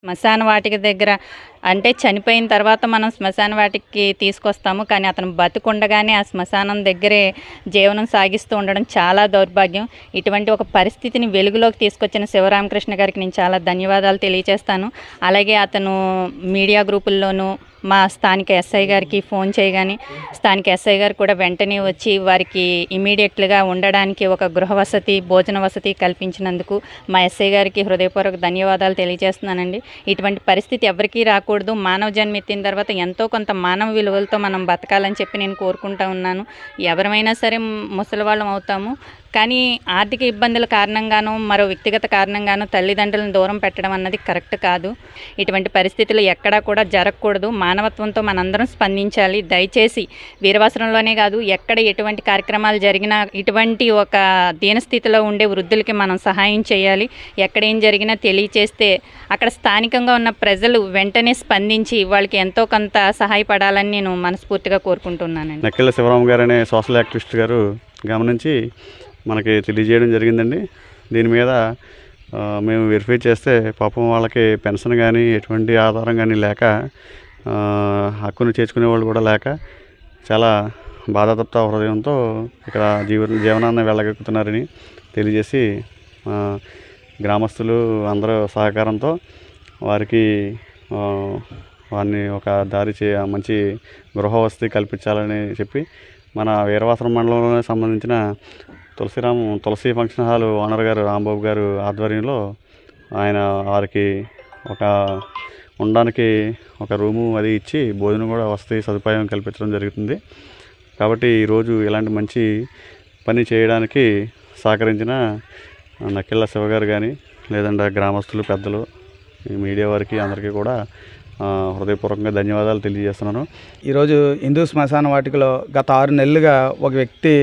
శ్మశాన వాటిక దగ్గర అంటే చనిపోయిన తర్వాత మనం శ్మశాన వాటికి తీసుకొస్తాము కానీ అతను బతుకుండగానే ఆ శ్మశానం దగ్గరే జీవనం సాగిస్తూ ఉండడం చాలా దౌర్భాగ్యం ఇటువంటి ఒక పరిస్థితిని వెలుగులోకి తీసుకొచ్చిన శివరామకృష్ణ గారికి నేను చాలా ధన్యవాదాలు తెలియజేస్తాను అలాగే అతను మీడియా గ్రూపుల్లోనూ మా స్థానిక ఎస్ఐ గారికి ఫోన్ చేయగానే స్థానిక ఎస్ఐ గారు కూడా వెంటనే వచ్చి వారికి ఇమీడియట్లుగా ఉండడానికి ఒక గృహ వసతి భోజన వసతి కల్పించినందుకు మా ఎస్ఐ గారికి హృదయపూర్వక ధన్యవాదాలు తెలియజేస్తున్నానండి ఇటువంటి పరిస్థితి ఎవరికీ రాకూడదు మానవ జన్మ ఎత్తిన తర్వాత ఎంతో కొంత మానవ విలువలతో మనం బతకాలని చెప్పి నేను కోరుకుంటా ఉన్నాను ఎవరమైనా సరే ముసలి వాళ్ళం అవుతాము కానీ ఆర్థిక ఇబ్బందుల కారణంగానో మరో వ్యక్తిగత కారణంగానో తల్లిదండ్రులను దూరం పెట్టడం అన్నది కరెక్ట్ కాదు ఇటువంటి పరిస్థితులు ఎక్కడా కూడా జరగకూడదు మానవత్వంతో మనందరం స్పందించాలి దయచేసి వీరవసరంలోనే కాదు ఎక్కడ ఎటువంటి కార్యక్రమాలు జరిగినా ఇటువంటి ఒక దీనస్థితిలో ఉండే వృద్ధులకి మనం సహాయం చేయాలి ఎక్కడ ఏం జరిగినా తెలియచేస్తే అక్కడ స్థానికంగా ఉన్న ప్రజలు వెంటనే స్పందించి వాళ్ళకి ఎంతో కొంత సహాయపడాలని నేను మనస్ఫూర్తిగా కోరుకుంటున్నానండి నక్కెళ్ళ శివరామ గారు అనే సోషల్ యాక్టివిస్ట్ గారు గమనించి మనకి తెలియజేయడం జరిగిందండి దీని మీద ఆ, మేము వెరిఫై చేస్తే పాపం వాళ్ళకి పెన్షన్ కానీ ఎటువంటి ఆధారం కానీ లేక ఆ, హక్కును చేర్చుకునే వాళ్ళు కూడా లేక చాలా బాధాతప్త హృదయంతో ఇక్కడ జీవ జీవనాన్ని వెళ్ళగక్కుతున్నారని తెలియజేసి ఆ, గ్రామస్తులు అందరూ సహకారంతో వారికి ఆ, వారిని ఒక దారి చే మంచి గృహవసతి కల్పించాలని చెప్పి మన వీరవాసరం మండలంలో సంబంధించిన Tulasiram Tulasi function hall owner గారు రాంబాబు గారు ఆధ్వర్యంలో ఆయన వారికి ఒక ఉండడానికి ఒక రూము అది ఇచ్చి భోజనం కూడా వసతి సదుపాయం కల్పించడం జరుగుతుంది కాబట్టి ఈరోజు ఇలాంటి మంచి పని చేయడానికి సహకరించిన నక్కిళ్ళ శివగారు కానీ లేదంటే గ్రామస్తులు పెద్దలు ఈ మీడియా వారికి అందరికీ కూడా ఆ, హృదయపూర్వకంగా ధన్యవాదాలు తెలియజేస్తున్నాను ఈరోజు హిందూ శ్మశాన వాటికలో గత ఆరు నెలలుగా ఒక వ్యక్తి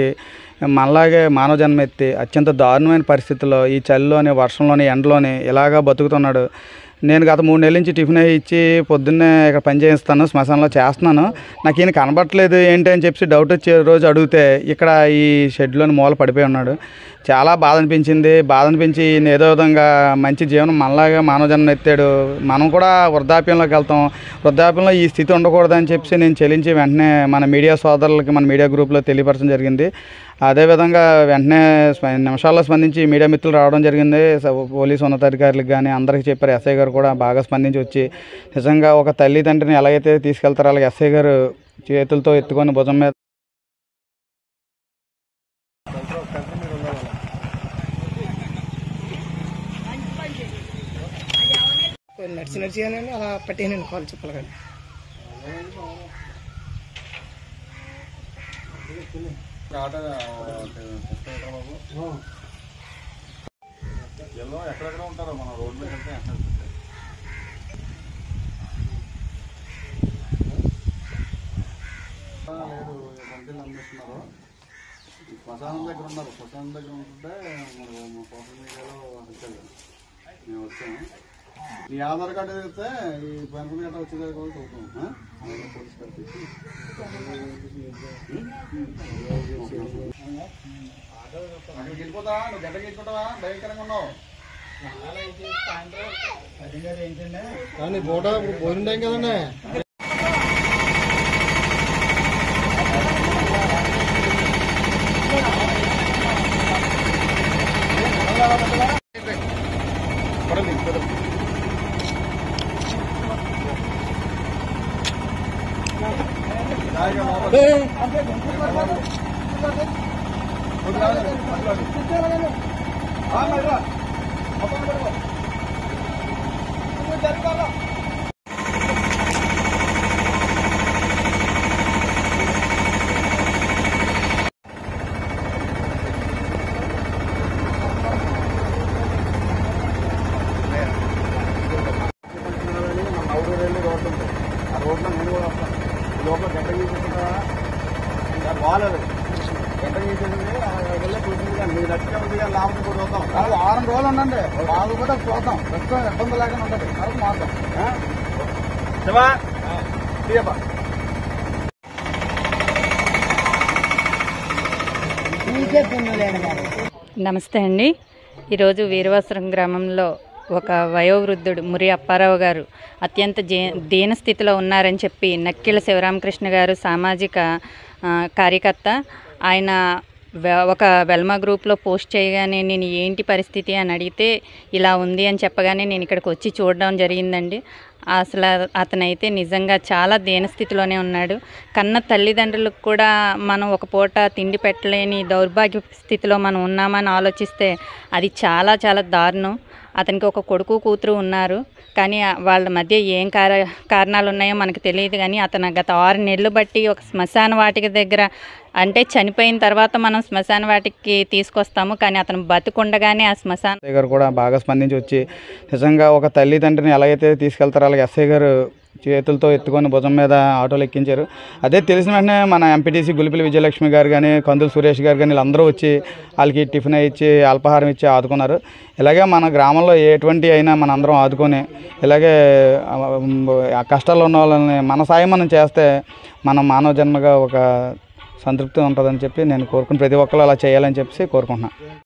మనలాగే మానవ జన్మ ఎత్తి అత్యంత దారుణమైన పరిస్థితుల్లో ఈ చలిలోని వర్షంలోని ఎండలోని ఇలాగా బతుకుతున్నాడు నేను గత మూడు నెలల నుంచి టిఫిన్ అయ్యి ఇచ్చి పొద్దున్నే ఇక్కడ పని చేయిస్తాను శ్మశానంలో చేస్తున్నాను నాకు ఈయన కనబట్టలేదు ఏంటి అని చెప్పి డౌట్ వచ్చే రోజు అడిగితే ఇక్కడ ఈ షెడ్లోని మూల పడిపోయి ఉన్నాడు చాలా బాధ అనిపించింది బాధ అనిపించి ఈయన ఏదో విధంగా మంచి జీవనం మనలాగా మానవ జన్మ ఎత్తాడు మనం కూడా వృద్ధాప్యంలోకి వెళ్తాం వృద్ధాప్యంలో ఈ స్థితి ఉండకూడదని చెప్పి నేను చెల్లించి వెంటనే మన మీడియా సోదరులకి మన మీడియా గ్రూప్లో తెలియపరచడం జరిగింది అదేవిధంగా వెంటనే స్ప- నిమిషాల్లో స్పందించి మీడియా మిత్రులు రావడం జరిగింది స- పోలీసు ఉన్నతాధికారులకు కానీ అందరికీ చెప్పారు ఎస్ఐ గారు కూడా బాగా స్పందించి వచ్చి నిజంగా ఒక తల్లి తండ్రిని ఎలాగైతే తీసుకెళ్తారో అలాగే ఎస్ఐ గారు చేతులతో ఎత్తుకొని భుజం మీద నడిచి నడిచి కానీ అలా పట్టేయనండి కాల్ చెప్పాలి కానీ ఎక్కడెక్కడ ఉంటారో మన రోడ్ మీద లేదు మందిని అమ్మేస్తున్నారు ఈ శ్మశానం దగ్గర ఉన్నారు శ్మశానం దగ్గర ఉంటుంటే మన సోషల్ మీడియాలో వచ్చారు మేము వచ్చాము నీ ఆధార్ కార్డు ఇస్తే ఈ పెన్షన్ గట్రా వచ్చేది కూడా చూద్దాం ఆ? అలాగే పోలీస్ గారికి ఇచ్చి. అక్కడికి వెళ్ళిపోతావా నువ్వు గడ్డకి వెళ్ళిపోతావా భయంకరంగా ఉన్నావు కానీ పూట భోజనం టైం కదండి ఆ రోడ్లో నేను కూడా వస్తాను ఈ లోపల గడ్డ గీసుకుంటారా బాగాలేదు గడ్డ గీసేసింది వెళ్ళి చూసింది కానీ మీరు నచ్చితే ఉంది కానీ లాభం కూడా చూద్దాం కాదు వారం రోజులు ఉండండి బాగు కూడా చూద్దాం ప్రస్తుతం ఇబ్బంది లేకుండా ఉంటుంది తర్వాత మారుతాం శివా తీయప్ప నమస్తే అండి ఈరోజు వీరవాసరం గ్రామంలో ఒక వయోవృద్ధుడు మురి అప్పారావు గారు అత్యంత జే దీన స్థితిలో ఉన్నారని చెప్పి నక్కిల శివరామకృష్ణ గారు సామాజిక ఆ, కార్యకర్త ఆయన వె- ఒక వెల్మా గ్రూప్లో పోస్ట్ చేయగానే నేను ఏంటి పరిస్థితి అని అడిగితే ఇలా ఉంది అని చెప్పగానే నేను ఇక్కడికి వచ్చి చూడడం జరిగిందండి అసలు అతనైతే నిజంగా చాలా దీనస్థితిలోనే ఉన్నాడు కన్న తల్లిదండ్రులకు కూడా మనం ఒక పూట తిండి పెట్టలేని దౌర్భాగ్య స్థితిలో మనం ఉన్నామని ఆలోచిస్తే అది చాలా చాలా దారుణం అతనికి ఒక కొడుకు కూతురు ఉన్నారు కానీ ఆ- వాళ్ళ మధ్య ఏం కార కారణాలు ఉన్నాయో మనకు తెలియదు కానీ అతను గత ఆరు నెలలు బట్టి ఒక శ్మశాన వాటిక దగ్గర అంటే చనిపోయిన తర్వాత మనం శ్మశాన వాటికి తీసుకొస్తాము కానీ అతను బతుకుండగానే ఆ శ్మశాన ఎస్ఐ గారు కూడా బాగా స్పందించి వచ్చి నిజంగా ఒక తల్లిదండ్రిని ఎలాగైతే తీసుకెళ్తారో అలాగే ఎస్ఐ గారు చేతులతో ఎత్తుకొని భుజం మీద ఆటోలు ఎక్కించారు అదే తెలిసిన వెంటనే మన ఎంపీటీసీ గులిపిలి విజయలక్ష్మి గారు కానీ కందులు సురేష్ గారు కానీ వీళ్ళందరూ వచ్చి వాళ్ళకి టిఫిన్ ఇచ్చి అల్పాహారం ఇచ్చి ఆదుకున్నారు ఇలాగే మన గ్రామంలో ఎటువంటి అయినా మన అందరం ఆదుకొని ఇలాగే ఆ, ఆ కష్టాల్లో ఉన్న వాళ్ళని మన సాయం మనం చేస్తే మనం మానవ జన్మగా ఒక సంతృప్తి ఉంటుందని చెప్పి నేను కోరుకుని ప్రతి ఒక్కరు అలా చేయాలని చెప్పి కోరుకుంటున్నాను